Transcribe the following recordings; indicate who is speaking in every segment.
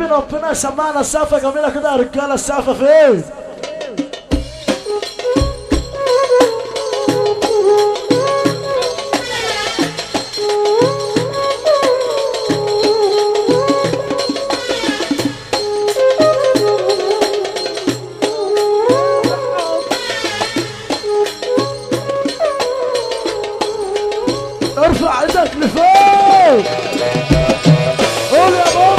Speaker 1: حابين ربنا يسمعنا السقفة جميلة كده يا رجالة السقفة فين؟ ارفع ايدك لفوق قول يا بابا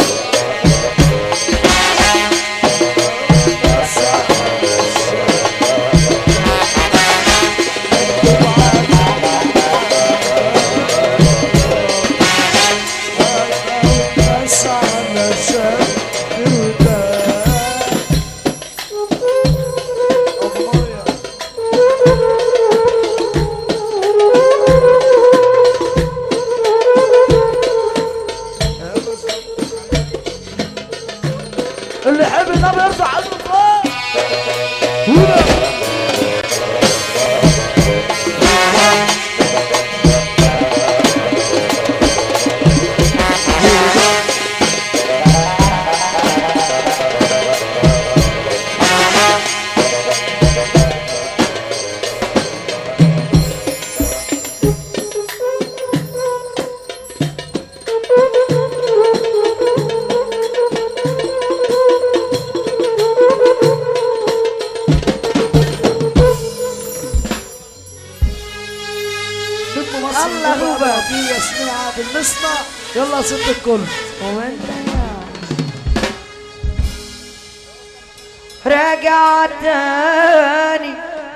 Speaker 1: بس علشان ترتاح الله يا اللي يحب النبي يرفع ايده فوق هنا من مصر
Speaker 2: الله هو بقى.
Speaker 1: في ياسمين عادل نسمع يلا ست الكل
Speaker 2: وانت رجع تاني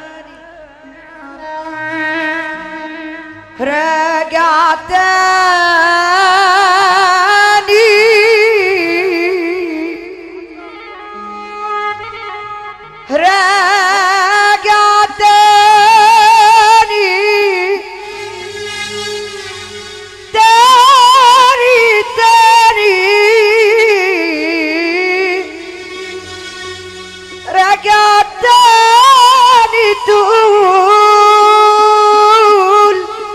Speaker 2: رجع تاني رجع تاني تاني تاني رجع تاني تقول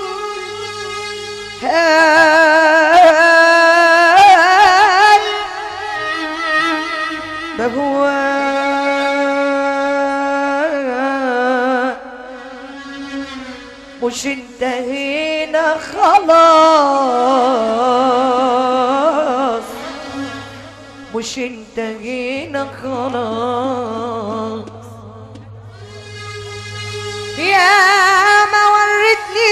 Speaker 2: هل بهواك مش انتهينا خلاص مش انتهينا خلاص يا ما ورتني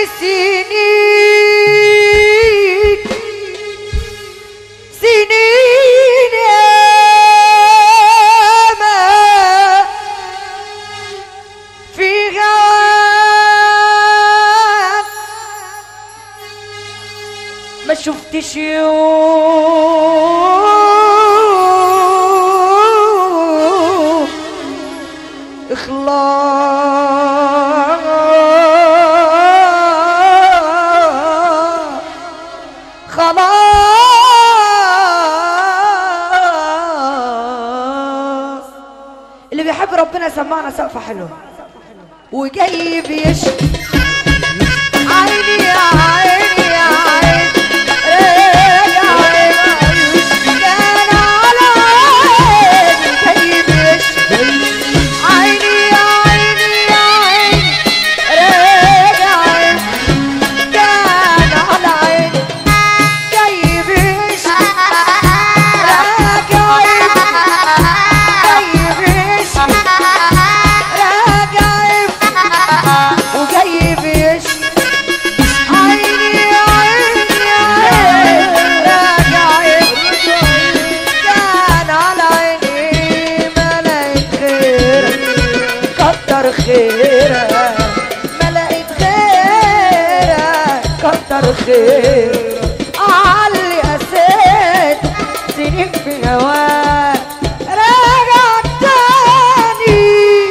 Speaker 2: سنين سنين ياما في هواك ما شفتش يوم اخلاص خلاص اللي بيحب ربنا سمعنا سقفة حلوة وجاي بيشكي عيني يا عيني يا عيني راجع عيني كان على عيني جاي بيشكي عيني يا عيني يا عيني راجع عيني كان على عيني جاي بيشكي راجع عيني جاي بيشكي راجع عيني وجاي بيشكي عيني يا عيني يا عيني راجع عيني كان على عيني ما لقيت خيرك كتر خيرك ما لقيت خيرك كتر خيرك علي قسيت سنين في هواك راجع تاني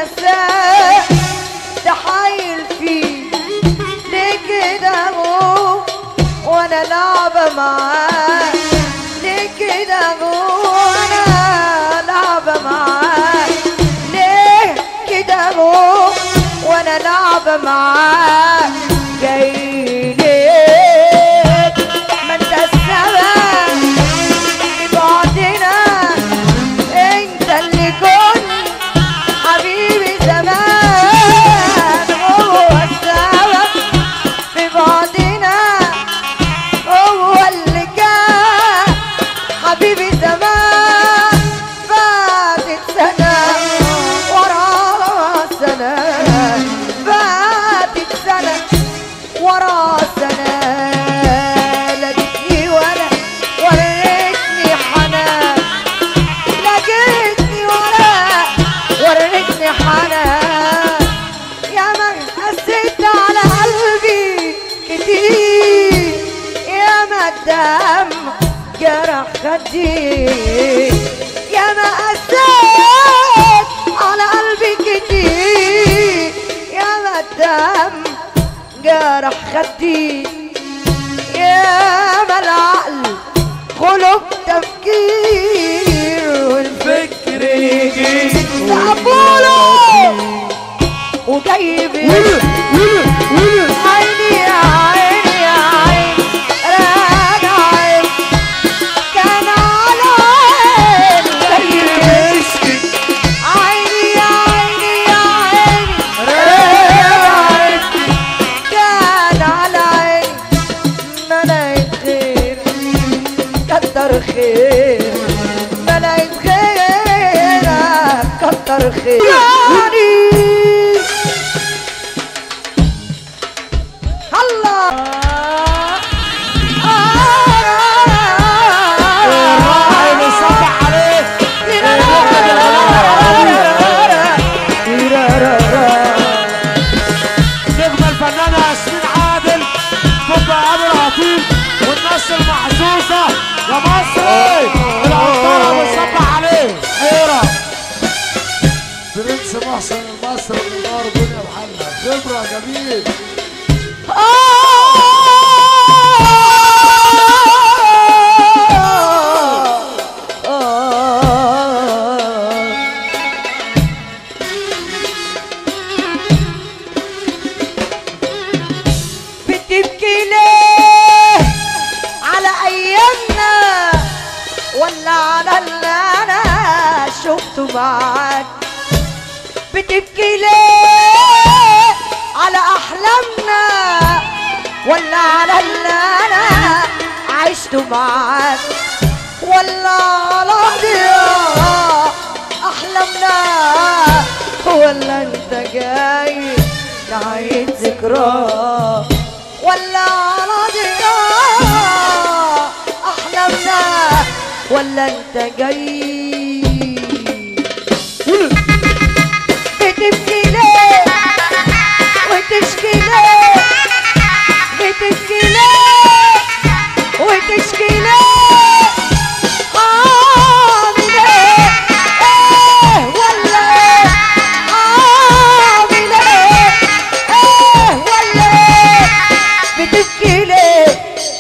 Speaker 2: أساء تحايل فيه ليه كده هو وانا لعبة معاه ليه كده هو وانا لعبة معاه ليه كده هو وانا لعبة معاه جاي ليه ما انت السبب في بعدنا انت اللي كنت حبيبي زمان هو السبب في بعدنا هو اللي كان حبيبي زمان فاتت سنة ورا سنة فاتت سنة ورا سنة لقيتني ولا وريتني حنان لقيتني ولا وريتني حنان يا من قسيت على قلبي كتير يا ما الدم جرح خدي يا ما قسيت على قلبي كتير يا ما الدم جرح خدي يا ما العقل خلق تفكير والفكر يجي تعبوله وجايب عيني يا عيني يا عيني راجع عيني كان على عيني عيني يا عيني يا عيني راجع عيني كان على عيني ملايك خير كتر خير ملايك خير كتر خير يعني الله
Speaker 1: الراعي بيصبح عليك نجم الفنانة ياسمين عادل تبقى أبو العطيل والناس المحظوظة يا مصري العطارة بتصبح عليك خيرة
Speaker 3: برنس محسن المصري من نار دنيا محمد خبرة جميل
Speaker 2: بتبكي ليه على ايامنا ولا على اللي انا شفته معاك بتبكي ليه على احلامنا ولا على اللي انا عشته معاك ولا على ضياء احلامنا ولا انت جاي تعيد ذكرى ولا على ضياء احلامنا ولا انت جاي بتبكي ليه وتشكي ليه بتبكي ليه وتشكي ليه عامل ايه ايه ولا ايه عامل ايه ايه ولا ايه بتبكي ليه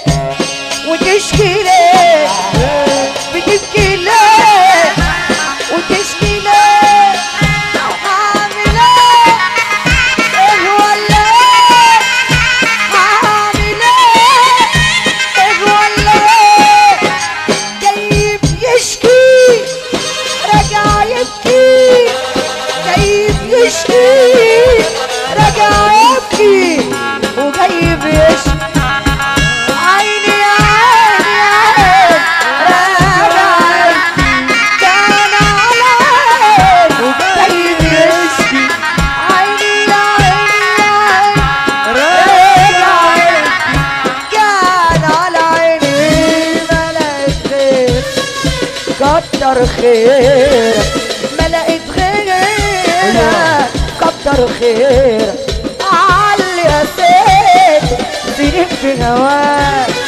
Speaker 2: وتشكي ليه بتبكي ليه وتشكي ليه عامل ايه ايه ولا ايه عامل ايه ايه ولا ايه جايب يشكي رجع يبكي جايب يشكي رجع يبكي وجايب يشكي عيني يا عيني يا عيني راجع يبكي كان على عيني وجايب يشكي عيني يا عيني يا عيني راجع يبكي كان على عيني ملأت خير كتر خيرك ملأت خيرك كتر خيرك علي يا سيد سنين في هواك